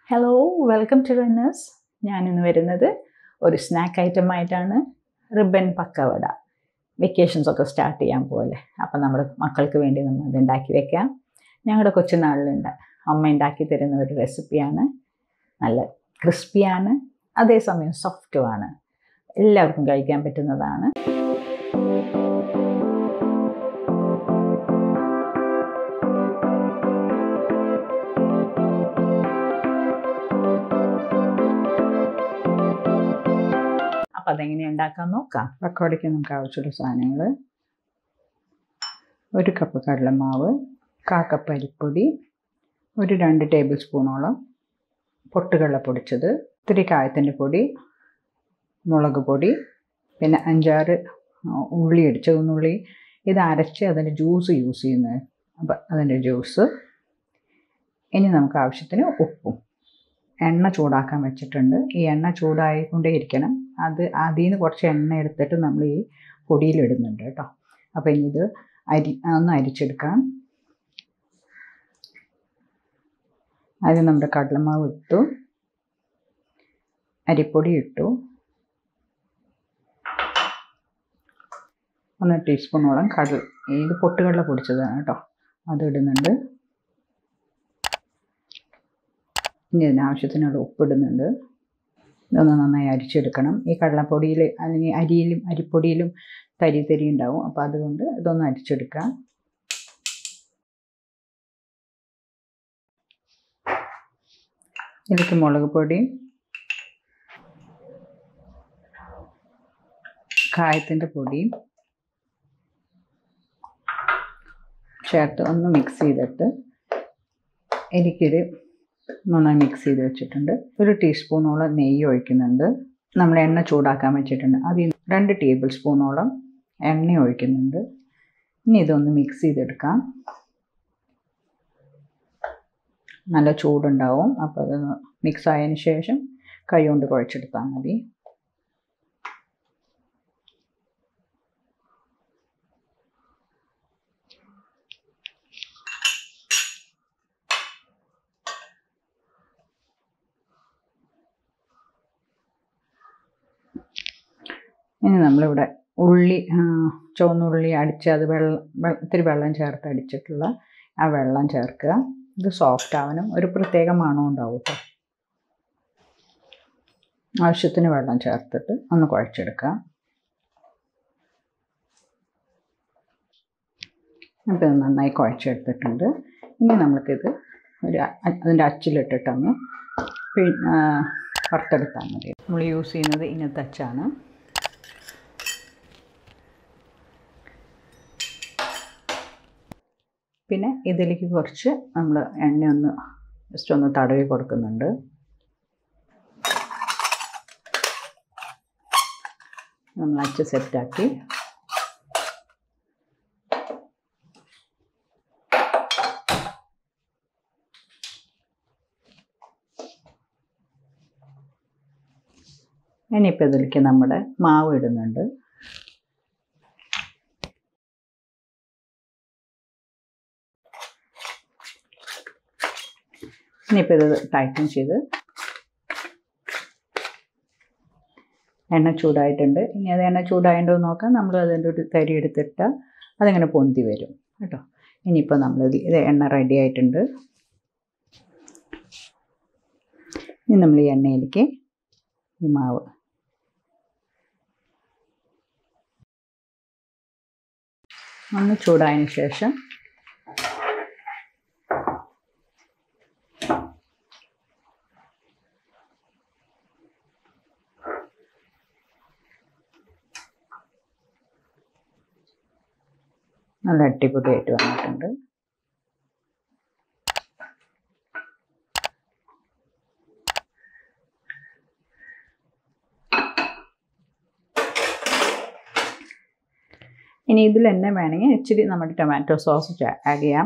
hello welcome to runners ഞാനിന്ന് വരുന്നത് ഒരു സ്നാക്ക് ഐറ്റം ആയിട്ടാണ് റിബൻ പക്കവട വെക്കേഷൻസ് ഒക്കെ സ്റ്റാർട്ട് ചെയ്യാൻ പോലെ അപ്പം നമ്മുടെ മക്കൾക്ക് വേണ്ടി നമ്മൾ അത് ഉണ്ടാക്കി വെക്കാം ഞങ്ങളുടെ കൊച്ചുനാളിലുണ്ട് അമ്മ ഉണ്ടാക്കി തരുന്ന ഒരു റെസിപ്പിയാണ് നല്ല ക്രിസ്പിയാണ് അതേസമയം സോഫ്റ്റുമാണ് എല്ലാവർക്കും കഴിക്കാൻ പറ്റുന്നതാണ് അപ്പം അതെങ്ങനെ ഉണ്ടാക്കാൻ നോക്കാം പക്കോടയ്ക്ക് നമുക്ക് ആവശ്യമുള്ള സാധനങ്ങൾ ഒരു കപ്പ് കടലമാവ് കാ കപ്പ് അരിപ്പൊടി ഒരു രണ്ട് ടേബിൾ സ്പൂണോളം പൊട്ടുകടല പൊടിച്ചത് ഇത്തിരി കായത്തിൻ്റെ പൊടി മുളക് പൊടി പിന്നെ അഞ്ചാറ് ഉള്ളി അടിച്ച ഉള്ളി ഇത് അരച്ച് അതിൻ്റെ ജ്യൂസ് യൂസ് ചെയ്യുന്നത് അപ്പം അതിൻ്റെ ജ്യൂസ് ഇനി നമുക്ക് ആവശ്യത്തിന് ഉപ്പും എണ്ണ ചൂടാക്കാൻ വെച്ചിട്ടുണ്ട് ഈ എണ്ണ ചൂടായിക്കൊണ്ടേ ഇരിക്കണം അത് അതിൽ നിന്ന് കുറച്ച് എണ്ണ എടുത്തിട്ട് നമ്മൾ ഈ പൊടിയിലിടുന്നുണ്ട് കേട്ടോ അപ്പോൾ ഇനി ഇത് അരി ഒന്ന് അരിച്ചെടുക്കാം ആദ്യം നമ്മുടെ കടലമാവ് ഇട്ടു അരിപ്പൊടി ഇട്ടു ഒന്ന് ടീസ്പൂണോളം കടൽ ഇത് പൊട്ടുകടല പൊടിച്ചതാണ് കേട്ടോ അത് ഇടുന്നുണ്ട് ഇനി ഇതിനാവശ്യത്തിനുള്ള ഉപ്പിടുന്നുണ്ട് ഇതൊന്ന് നന്നായി അരിച്ചെടുക്കണം ഈ കടലപ്പൊടിയിൽ അല്ലെങ്കിൽ അരിയിലും അരിപ്പൊടിയിലും തരി തരി ഉണ്ടാവും അപ്പോൾ അതുകൊണ്ട് ഇതൊന്ന് അരിച്ചെടുക്കാം ഇതിലേക്ക് മുളക് പൊടിയും കായത്തിൻ്റെ പൊടിയും ചേർത്ത് ഒന്ന് മിക്സ് ചെയ്തിട്ട് എനിക്കൊരു നന്നായി മിക്സ് ചെയ്ത് വെച്ചിട്ടുണ്ട് ഒരു ടീസ്പൂണോളം നെയ്യ് ഒഴിക്കുന്നുണ്ട് നമ്മൾ എണ്ണ ചൂടാക്കാൻ വെച്ചിട്ടുണ്ട് അതിൽ രണ്ട് ടേബിൾ സ്പൂണോളം എണ്ണ ഒഴിക്കുന്നുണ്ട് ഇനി ഇതൊന്ന് മിക്സ് ചെയ്തെടുക്കാം നല്ല ചൂടുണ്ടാവും അപ്പോൾ അത് മിക്സ് ആയതിന് ശേഷം കൈ കൊണ്ട് കുഴച്ചെടുത്താൽ മതി ഇനി നമ്മളിവിടെ ഉള്ളി ചുവന്നുള്ളി അടിച്ച് അത് വെള്ളം ഇത്തിരി വെള്ളം ചേർത്ത് അടിച്ചിട്ടുള്ള ആ വെള്ളം ചേർക്കുക ഇത് സോഫ്റ്റ് ആവാനും ഒരു പ്രത്യേക മണം ഉണ്ടാവും കേട്ടോ ആവശ്യത്തിന് വെള്ളം ചേർത്തിട്ട് ഒന്ന് കുഴച്ചെടുക്കുക അപ്പോൾ ഇത് നന്നായി കുഴച്ചെടുത്തിട്ടുണ്ട് ഇനി നമുക്കിത് ഒരു അതിൻ്റെ അച്ചിലിട്ടിട്ടൊന്ന് പിന്നെ വറുത്തെടുത്താൽ മതി നമ്മൾ യൂസ് ചെയ്യുന്നത് ഇങ്ങനത്തെ അച്ചാണ് പിന്നെ ഇതിലേക്ക് കുറച്ച് നമ്മൾ എണ്ണ ഒന്ന് ജസ്റ്റ് ഒന്ന് തടവി കൊടുക്കുന്നുണ്ട് നമ്മൾ അച്ച് സെറ്റാക്കി ഇനിയിപ്പോൾ ഇതിലേക്ക് നമ്മുടെ മാവ് ഇടുന്നുണ്ട് ഇനിയിപ്പോൾ ഇത് ടൈറ്റൻ ചെയ്ത് എണ്ണ ചൂടായിട്ടുണ്ട് ഇനി അത് എണ്ണ ചൂടായിട്ടുണ്ടോ നോക്കാം നമ്മൾ അതിൻ്റെ ഒരു തരി എടുത്തിട്ട് അതിങ്ങനെ പൊന്തി വരും കേട്ടോ ഇനിയിപ്പോൾ നമ്മൾ ഇത് എണ്ണ റെഡി ആയിട്ടുണ്ട് ഇനി നമ്മൾ ഈ എണ്ണയിലേക്ക് ഈ മാവ് ഒന്ന് ചൂടായതിന് ശേഷം നല്ല അടിപൊളിയായിട്ട് വന്നിട്ടുണ്ട് ഇനി ഇതിൽ തന്നെ വേണമെങ്കിൽ ഇച്ചിരി നമ്മുടെ ടൊമാറ്റോ സോസ് ആഡ് ചെയ്യാം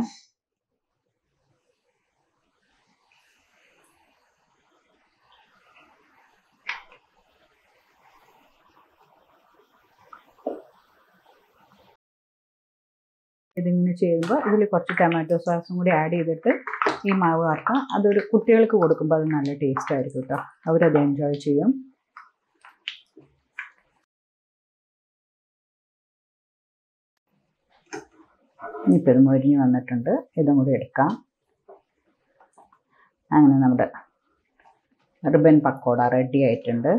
ഇതിങ്ങനെ ചെയ്യുമ്പോൾ ഇതിൽ കുറച്ച് ടൊമാറ്റോ സോസും കൂടി ആഡ് ചെയ്തിട്ട് ഈ മാവ് വറുക്കാം അതൊരു കുട്ടികൾക്ക് കൊടുക്കുമ്പോൾ അത് നല്ല ടേസ്റ്റ് ആയിരിക്കും കേട്ടോ അവരത് എൻജോയ് ചെയ്യും ഇനിയിപ്പോൾ ഇത് മൊരിഞ്ഞ് വന്നിട്ടുണ്ട് ഇതും കൂടി എടുക്കാം അങ്ങനെ നമ്മുടെ റിബൻ പക്കോട റെഡി ആയിട്ടുണ്ട്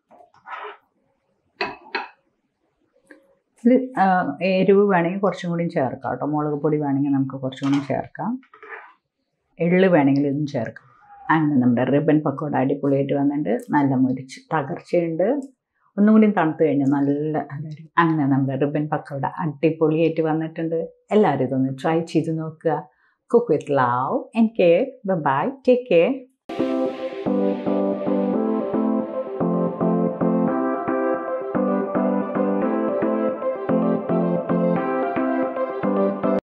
ഇത് ആ, എരിവ് വേണമെങ്കിൽ കുറച്ചും കൂടി ചേർക്കാം കേട്ടോ മുളക് പൊടി വേണമെങ്കിൽ നമുക്ക് കുറച്ചും കൂടി ചേർക്കാം എള്ള് വേണമെങ്കിൽ ഇതും ചേർക്കാം അങ്ങനെ നമ്മുടെ റിബൻ പക്കോട അടിപൊളിയായിട്ട് വന്നിട്ട് നല്ല മുരിച്ച് തകർച്ചയുണ്ട് ഒന്നും കൂടി തണുത്ത് കഴിഞ്ഞാൽ നല്ല അതായിരിക്കും അങ്ങനെ നമ്മുടെ റിബൻ പക്കോട അടിപൊളിയായിട്ട് വന്നിട്ടുണ്ട് എല്ലാവരും ഇതൊന്ന് ട്രൈ ചെയ്ത് നോക്കുക cook with love and care bye take care